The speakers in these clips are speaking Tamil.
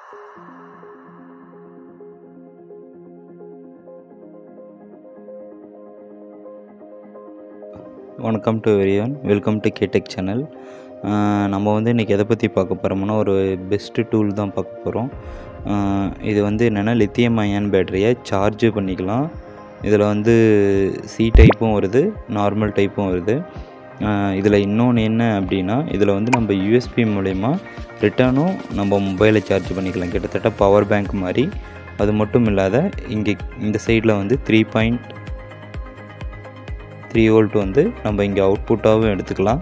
வணக்கம் to everyone welcome to KTech channel நம்ம வந்து இன்றைக்கி எதை பற்றி பார்க்க போகிறோம்னா ஒரு பெஸ்ட்டு டூல் தான் பார்க்க போகிறோம் இது வந்து என்னென்னா லித்தியம் அயன் பேட்டரியை சார்ஜ் பண்ணிக்கலாம் இதில் வந்து சி டைப்பும் வருது நார்மல் டைப்பும் வருது இதில் இன்னொன்று என்ன அப்படின்னா இதில் வந்து நம்ம யூஎஸ்பி மூலயமா ரிட்டர்னும் நம்ம மொபைலை சார்ஜ் பண்ணிக்கலாம் கிட்டத்தட்ட பவர் பேங்க் மாதிரி அது மட்டும் இல்லாத இங்கே இந்த சைடில் வந்து த்ரீ பாயிண்ட் த்ரீ வோல்ட் வந்து நம்ம இங்கே அவுட்புட்டாகவும் எடுத்துக்கலாம்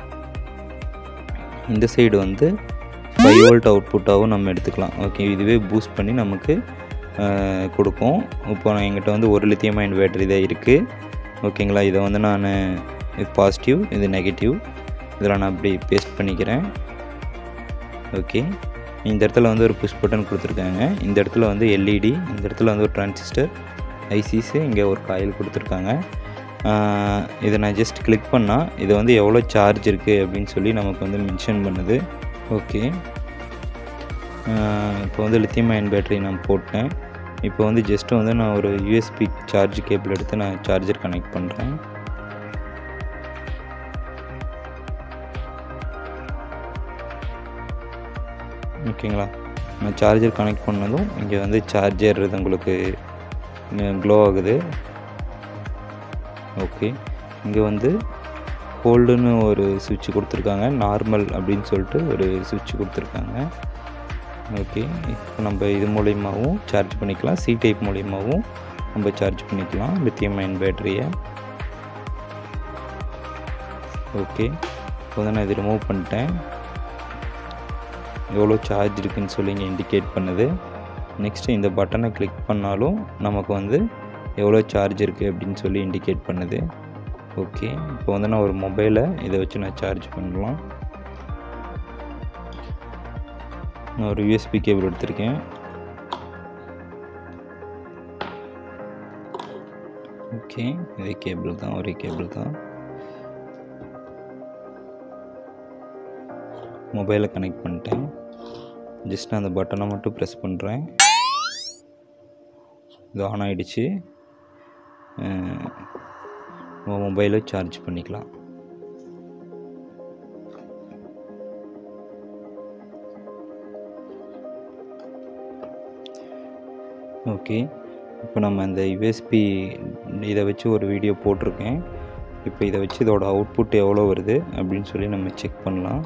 இந்த சைடு வந்து ஃபைவ் வோல்ட் அவுட்புட்டாகவும் நம்ம எடுத்துக்கலாம் ஓகே இதுவே பூஸ்ட் பண்ணி நமக்கு கொடுக்கும் இப்போ நான் எங்கிட்ட வந்து ஒரு லித்தியம் அயன் பேட்டரி தான் இருக்குது ஓகேங்களா இதை வந்து நான் இது பாசிட்டிவ் இது நெகட்டிவ் இதில் நான் அப்படி பேஸ்ட் பண்ணிக்கிறேன் ஓகே இந்த இடத்துல வந்து ஒரு புஷ் பட்டன் கொடுத்துருக்காங்க இந்த இடத்துல வந்து எல்இடி இந்த இடத்துல வந்து ஒரு டிரான்சிஸ்டர் ஐசிஸு இங்கே ஒரு காயில் கொடுத்துருக்காங்க இதை நான் ஜஸ்ட் கிளிக் பண்ணால் இது வந்து எவ்வளோ சார்ஜ் இருக்குது அப்படின்னு சொல்லி நமக்கு வந்து மென்ஷன் பண்ணுது ஓகே இப்போ வந்து லித்தியம் அயன் பேட்டரி நான் போட்டேன் இப்போ வந்து ஜஸ்ட்டு வந்து நான் ஒரு யூஎஸ்பி சார்ஜ் கேபிள் எடுத்து நான் சார்ஜர் கனெக்ட் பண்ணுறேன் ஓகேங்களா நான் சார்ஜர் கனெக்ட் பண்ணதும் இங்கே வந்து சார்ஜர் இது உங்களுக்கு க்ளோ ஆகுது ஓகே இங்கே வந்து ஹோல்டுன்னு ஒரு சுவிட்ச் கொடுத்துருக்காங்க நார்மல் அப்படின்னு சொல்லிட்டு ஒரு சுவிட்ச் கொடுத்துருக்காங்க ஓகே இப்போ நம்ம இது மூலயமாவும் சார்ஜ் பண்ணிக்கலாம் சி டைப் மூலயமாவும் நம்ம சார்ஜ் பண்ணிக்கலாம் லித்தியம் அயன் பேட்டரியை ஓகே இப்போ வந்து நான் இது ரிமூவ் பண்ணிட்டேன் எவ்வளோ சார்ஜ் இருக்குதுன்னு சொல்லி இங்கே இண்டிகேட் பண்ணுது நெக்ஸ்ட்டு இந்த பட்டனை கிளிக் பண்ணாலும் நமக்கு வந்து எவ்வளோ சார்ஜ் இருக்குது அப்படின்னு சொல்லி இண்டிகேட் பண்ணுது ஓகே இப்போ வந்து நான் ஒரு மொபைலை இதை வச்சு நான் சார்ஜ் பண்ணலாம் நான் ஒரு யூஎஸ்பி கேபிள் எடுத்திருக்கேன் ஓகே இதே கேபிள் தான் ஒரே கேபிள் தான் மொபைலை கனெக்ட் பண்ணிட்டேன் ஜஸ்ட் நான் அந்த பட்டனை மட்டும் ப்ரெஸ் பண்ணுறேன் இது ஆன் ஆகிடுச்சு மொபைலை சார்ஜ் பண்ணிக்கலாம் ஓகே இப்போ நம்ம அந்த யூஎஸ்பி இதை வச்சு ஒரு வீடியோ போட்டிருக்கேன் இப்போ இதை வச்சு இதோட அவுட்புட் எவ்வளோ வருது அப்படின்னு சொல்லி நம்ம செக் பண்ணலாம்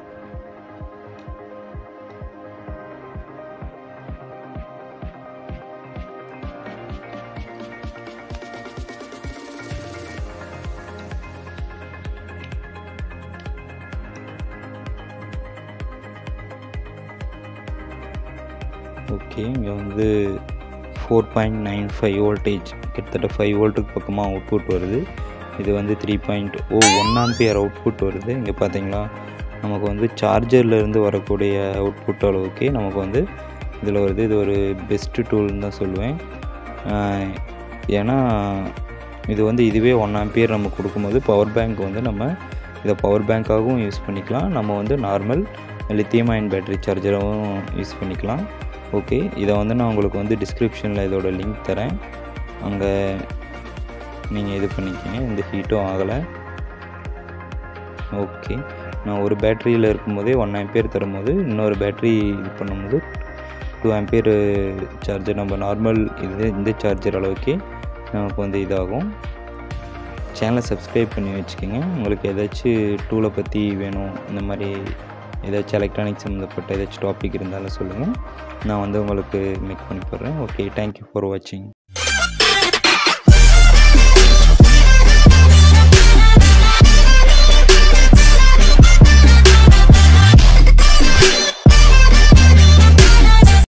ஓகே இங்கே வந்து four point nine five voltage கிட்டத்தட்ட ஃபைவ் வோல்ட்டுக்கு பக்கமாக அவுட்புட் வருது இது வந்து three point oh one ampere output வருது இங்கே பார்த்தீங்களா நமக்கு வந்து சார்ஜர்லேருந்து வரக்கூடிய அவுட்புட் அளவுக்கு நமக்கு வந்து இதில் வருது இது ஒரு பெஸ்ட்டு டூல்னு தான் சொல்லுவேன் ஏன்னா இது வந்து இதுவே ஒன் ஆம்பியர் நம்ம கொடுக்கும்போது பவர் பேங்க் வந்து நம்ம இதை பவர் பேங்க்காகவும் யூஸ் பண்ணிக்கலாம் நம்ம வந்து நார்மல் லித்தியம் அயன் பேட்டரி சார்ஜராகவும் யூஸ் பண்ணிக்கலாம் ஓகே இதை வந்து நான் உங்களுக்கு வந்து டிஸ்கிரிப்ஷனில் இதோட லிங்க் தரேன் அங்கே நீங்கள் இது பண்ணிக்கிங்க இந்த ஹீட்டும் ஆகலை ஓகே நான் ஒரு பேட்டரியில் இருக்கும்போதே ஒன் ஆம்பியர் தரும்போது இன்னொரு பேட்டரி இது பண்ணும்போது டூ ஆம்பியர் சார்ஜர் நம்ம நார்மல் இது இந்த சார்ஜர் அளவுக்கு நமக்கு வந்து இதாகும் சேனலை சப்ஸ்கிரைப் பண்ணி வச்சுக்கோங்க உங்களுக்கு ஏதாச்சும் டூலை பற்றி வேணும் இந்த மாதிரி ஏதாச்சும் எலக்ட்ரானிக்ஸ் சம்மந்தப்பட்ட ஏதாச்சும் டாபிக் இருந்தாலும் சொல்லுங்கள் நான் வந்து உங்களுக்கு மேக் பண்ணி போடுறேன் ஓகே தேங்க்யூ ஃபார் வாட்சிங்